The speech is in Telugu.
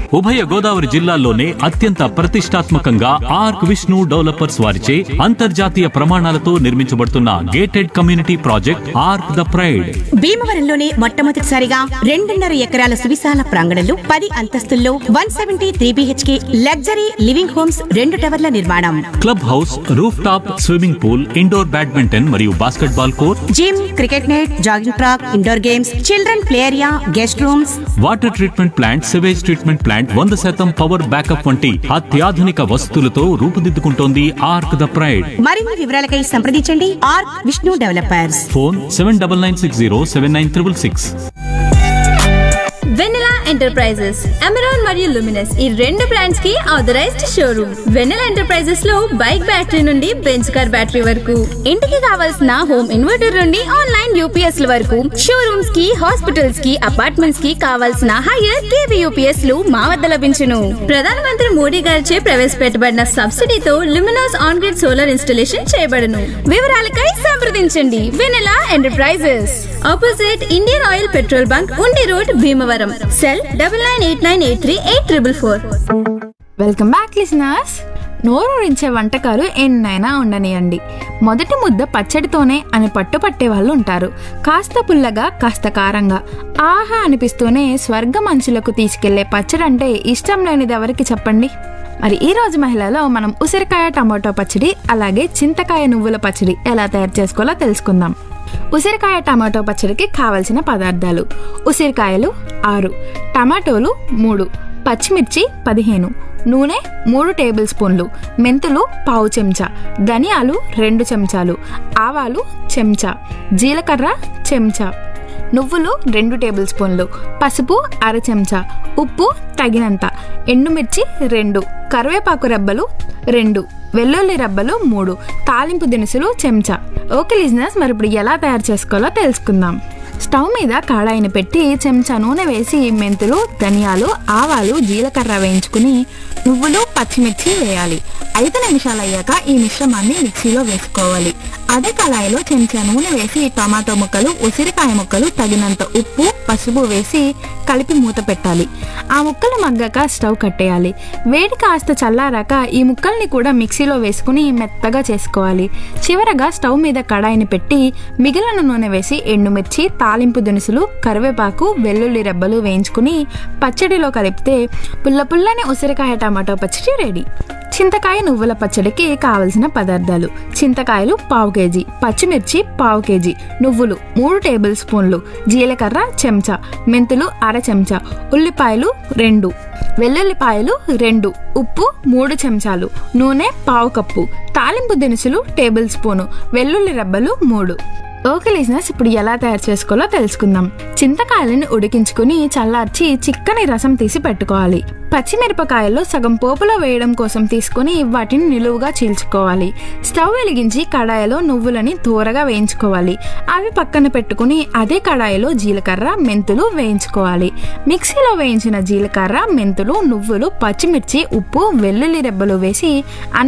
ఉభయ గోదావరి జిల్లాల్లోనే అత్యంత ప్రతిష్టాత్మకంగా ఆర్క్ విష్ణు డెవలపర్స్ వారిచే అంతర్జాతీయ ప్రమాణాలతో నిర్మించబడుతున్న gated community project arc the pride భీమవరంలోనే మొట్టమొదటిసారిగా రెండున్నర ఎకరాల సువిశాల ప్రాంగణంలో పది అంతస్తుల్లో one seventy three BHK luxury living homes రెండు టవర్ల నిర్మాణం club house rooftop swimming pool indoor badminton మరియు basketball court gym cricket net jogging track indoor games children play area guest rooms water treatment plant sewage treatment plant వంద శాతం పవర్ బ్యాకప్ వంటి అత్యాధునిక వసతులతో రూపుదిద్దుకుంటోంది ఆర్క్ ద ప్రైడ్ మరిన్ని వివరాలకై సంప్రదించండి arc Vishnu developers phone seven double nine six zero seven nine triple six Vennela enterprises Amaron మరియు లుమినస్ ఈ రెండు బ్రాండ్స్ కి ఆథరైజ్డ్ షోరూమ్ వెన్నెలా ఎంటర్ప్రైజెస్ లో బైక్ బ్యాటరీ నుండి బెంచ్ కార్ బ్యాటరీ వరకు ఇంటికి కావాల్సిన హోమ్ ఇన్వర్టర్ నుండి ఆన్లైన్ యూపీఎస్ ల వరకు షోరూమ్స్ కి హాస్పిటల్స్ కి అపార్ట్మెంట్స్ కి కావాల్సిన హైయర్ కేవీ యూపీఎస్ లు మా వద్ద లభించును ప్రధానమంత్రి మోడీ గారిచే ప్రవేశపెట్టబడిన సబ్సిడీతో Luminous on grid solar installation చేయబడును వివరాలకై సంప్రదించండి Vennela enterprises opposite Indian Oil petrol bunk Undi road Bhimavaram cell double nine eight nine eight three eight triple four welcome back listeners నోరూరించే వంటకాలు ఎన్నైనా ఉండనియండి మొదటి ముద్ద పచ్చడితోనే అని పట్టుపట్టే వాళ్ళు ఉంటారు కాస్త పుల్లగా కాస్త కారంగా ఆహా అనిపిస్తూనే స్వర్గ మంచులకు తీసుకెళ్లే పచ్చడి అంటే ఇష్టం లేనిది ఎవరికి చెప్పండి మరి ఈ రోజు మహిళలో మనం ఉసిరికాయ టమాటో పచ్చడి అలాగే చింతకాయ నువ్వుల పచ్చడి ఎలా తయారు చేసుకోవాలో తెలుసుకుందాం ఉసిరికాయ టమాటో పచ్చడికి కావలసిన పదార్థాలు ఉసిరికాయలు ఆరు టమాటోలు మూడు పచ్చిమిర్చి పదిహేను నూనె మూడు టేబుల్ స్పూన్లు మెంతులు పావు చెంచా ధనియాలు రెండు చెంచాలు ఆవాలు చెంచా జీలకర్ర చెంచా నువ్వులు రెండు టేబుల్ స్పూన్లు పసుపు అర చెంచా ఉప్పు తగినంత ఎండుమిర్చి రెండు కరివేపాకు రెబ్బలు రెండు వెల్లుల్లి రెబ్బలు మూడు తాలింపు దినుసులు చెంచా ఓకే లిజినెస్ మరి ఇప్పుడు ఎలా తయారు చేసుకోవాలో తెలుసుకుందాం స్టవ్ మీద కడాయిని పెట్టి చెంచా నూనె వేసి మెంతులు ధనియాలు ఆవాలు జీలకర్ర వేయించుకుని నువ్వులు పచ్చిమిర్చి వేయాలి ఐదు నిమిషాలు అయ్యాక ఈ మిశ్రమాన్ని మిక్సీలో వేసుకోవాలి అదే కళాయిలో చెంచా నూనె వేసి టమాటో ముక్కలు ఉసిరికాయ ముక్కలు తగినంత ఉప్పు పసుపు వేసి కలిపి మూత పెట్టాలి ఆ ముక్కలు మగ్గాక స్టవ్ కట్టేయాలి వేడి కాస్త చల్లారాక ఈ ముక్కల్ని కూడా మిక్సీలో వేసుకుని మెత్తగా చేసుకోవాలి చివరగా స్టవ్ మీద కడాయిని పెట్టి మిగిలిన నూనె వేసి ఎండుమిర్చి తాలింపు దినుసులు కరివేపాకు వెల్లుల్లి రెబ్బలు వేయించుకుని పచ్చడిలో కలిపితే పుల్ల పుల్లని ఉసిరికాయ టమాటో పచ్చడి రెడీ చింతకాయ నువ్వుల పచ్చడికి కావలసిన పదార్థాలు చింతకాయలు పావు కేజీ పచ్చిమిర్చి పావు కేజీ నువ్వులు మూడు టేబుల్ స్పూన్లు జీలకర్ర చెంచా మెంతులు అర చెంచా ఉల్లిపాయలు రెండు వెల్లుల్లిపాయలు రెండు ఉప్పు మూడు చెంచాలు నూనె పావు కప్పు తాలింపు దినుసులు టేబుల్ స్పూను వెల్లుల్లి రెబ్బలు మూడు ఓకే లిజినెస్ ఇప్పుడు ఎలా తయారు చేసుకోవాలో తెలుసుకుందాం చింతకాయలను ఉడికించుకుని చల్లార్చి చిక్కని రసం తీసి పెట్టుకోవాలి పచ్చిమిరపకాయల్లో సగం పోపులో వేయడం కోసం తీసుకుని వాటిని నిలువుగా చీల్చుకోవాలి స్టవ్ వెలిగించి కడాయిలో నువ్వులని దూరగా వేయించుకోవాలి అవి పక్కన పెట్టుకుని అదే కడాయిలో జీలకర్ర మెంతులు వేయించుకోవాలి మిక్సీలో వేయించిన జీలకర్ర మెంతులు నువ్వులు పచ్చిమిర్చి ఉప్పు వెల్లుల్లి రెబ్బలు వేసి